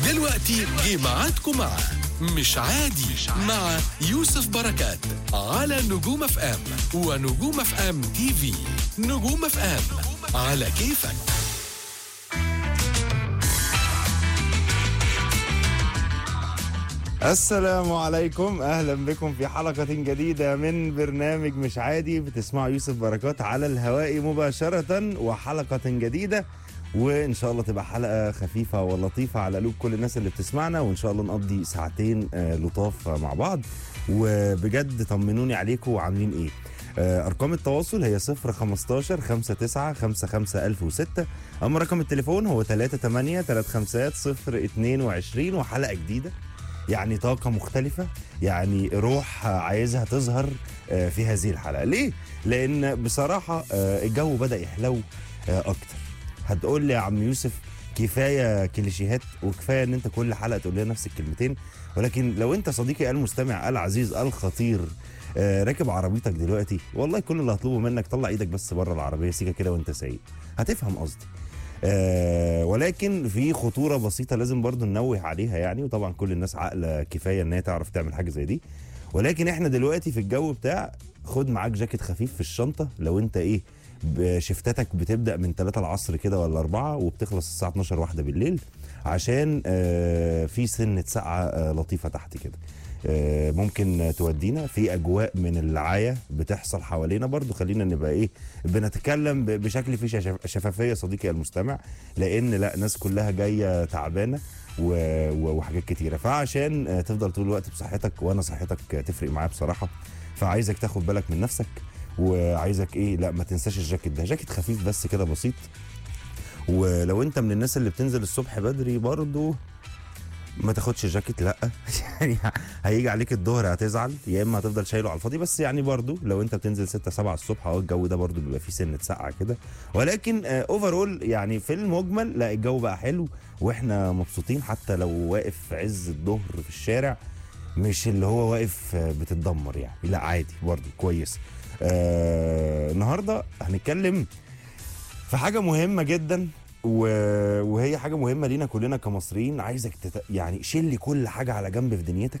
دلوقتي جه ميعادكم مع مش عادي مع يوسف بركات على نجوم اف ام ونجوم اف ام تي في نجوم اف ام على كيفك السلام عليكم اهلا بكم في حلقة جديدة من برنامج مش عادي بتسمعوا يوسف بركات على الهواء مباشرة وحلقة جديدة وان شاء الله تبقى حلقة خفيفة ولطيفة على قلوب كل الناس اللي بتسمعنا وان شاء الله نقضي ساعتين آه، لطاف مع بعض وبجد طمنوني عليكم وعاملين ايه آه، ارقام التواصل هي 015 59 55 1006 اما رقم التليفون هو 38 35 022 وحلقة جديدة يعني طاقة مختلفة يعني روح عايزها تظهر آه، في هذه الحلقة ليه؟ لأن بصراحة آه، الجو بدأ يحلو آه، أكتر هتقول لي يا عم يوسف كفاية كليشيهات وكفاية ان انت كل حلقة تقول لنا نفس الكلمتين ولكن لو انت صديقي المستمع العزيز الخطير آه، راكب عربيتك دلوقتي والله كل اللي هطلبه منك طلع ايدك بس بره العربية سيكا كده وانت سايق هتفهم قصدي آه ولكن في خطوره بسيطه لازم برضو ننوه عليها يعني وطبعا كل الناس عاقله كفايه ان هي تعرف تعمل حاجه زي دي ولكن احنا دلوقتي في الجو بتاع خد معاك جاكيت خفيف في الشنطه لو انت ايه شفتاتك بتبدا من 3 العصر كده ولا 4 وبتخلص الساعه 12 واحده بالليل عشان آه في سنه سقعه آه لطيفه تحت كده آه، ممكن تودينا في اجواء من العايه بتحصل حوالينا برضو خلينا نبقى ايه بنتكلم ب- بشكل فيه شف- شفافيه صديقي المستمع لان لا ناس كلها جايه تعبانه و- و- وحاجات كتيره فعشان آه، تفضل طول الوقت بصحتك وانا صحتك تفرق معايا بصراحه فعايزك تاخد بالك من نفسك وعايزك ايه لا ما تنساش الجاكيت ده جاكيت خفيف بس كده بسيط ولو انت من الناس اللي بتنزل الصبح بدري برضو ما تاخدش جاكيت لا يعني هيجي عليك الظهر هتزعل يا اما هتفضل شايله على الفاضي بس يعني برضو لو انت بتنزل 6 7 الصبح اه الجو ده برضو بيبقى فيه سنه سقعه كده ولكن اوفرول يعني في المجمل لا الجو بقى حلو واحنا مبسوطين حتى لو واقف في عز الظهر في الشارع مش اللي هو واقف آه، بتتدمر يعني لا عادي برضو كويس آه النهارده هنتكلم في حاجه مهمه جدا و... وهي حاجه مهمه لينا كلنا كمصريين عايزك تت... يعني شيل كل حاجه على جنب في دنيتك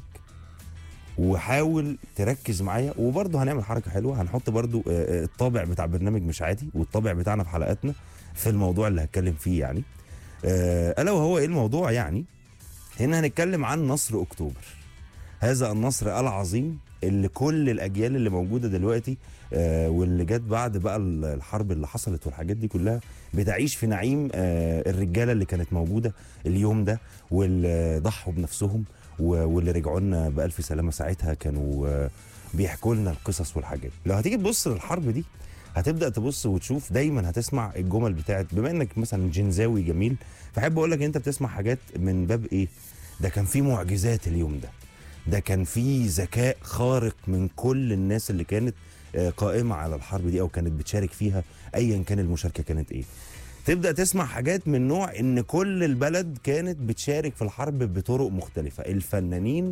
وحاول تركز معايا وبرضه هنعمل حركه حلوه هنحط برضه آه، آه، الطابع بتاع برنامج مش عادي والطابع بتاعنا في حلقاتنا في الموضوع اللي هتكلم فيه يعني آه، الا وهو ايه الموضوع يعني هنا هنتكلم عن نصر اكتوبر هذا النصر العظيم اللي كل الاجيال اللي موجوده دلوقتي آه، واللي جت بعد بقى ال- الحرب اللي حصلت والحاجات دي كلها بتعيش في نعيم آه، الرجاله اللي كانت موجوده اليوم ده واللي ضحوا بنفسهم و- واللي رجعوا لنا بالف سلامه ساعتها كانوا آه، بيحكوا لنا القصص والحاجات لو هتيجي تبص للحرب دي هتبدا تبص وتشوف دايما هتسمع الجمل بتاعت بما انك مثلا جنزاوي جميل فاحب اقول لك انت بتسمع حاجات من باب ايه ده كان في معجزات اليوم ده ده كان في ذكاء خارق من كل الناس اللي كانت آه، قائمه على الحرب دي او كانت بتشارك فيها ايا كان المشاركه كانت ايه تبدا تسمع حاجات من نوع ان كل البلد كانت بتشارك في الحرب بطرق مختلفه الفنانين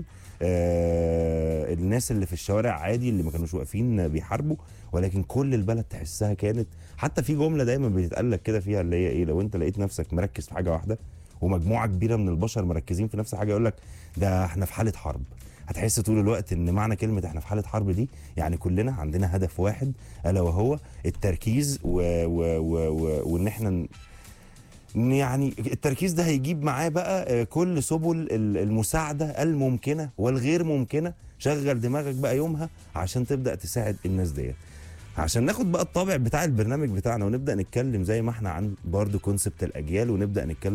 آه الناس اللي في الشوارع عادي اللي ما كانوش واقفين بيحاربوا ولكن كل البلد تحسها كانت حتى في جمله دايما بتتقال لك كده فيها اللي هي ايه لو انت لقيت نفسك مركز في حاجه واحده ومجموعه كبيره من البشر مركزين في نفس الحاجه يقول لك ده احنا في حاله حرب هتحس طول الوقت ان معنى كلمه احنا في حاله حرب دي يعني كلنا عندنا هدف واحد الا وهو التركيز و... و... و... و... وان احنا ن- يعني التركيز ده هيجيب معاه بقى آه، كل سبل ال- المساعده الممكنه والغير ممكنه شغل دماغك بقى يومها عشان تبدا تساعد الناس ديت عشان ناخد بقى الطابع بتاع البرنامج بتاعنا ونبدا نتكلم زي ما احنا عن برضو كونسبت الاجيال ونبدا نتكلم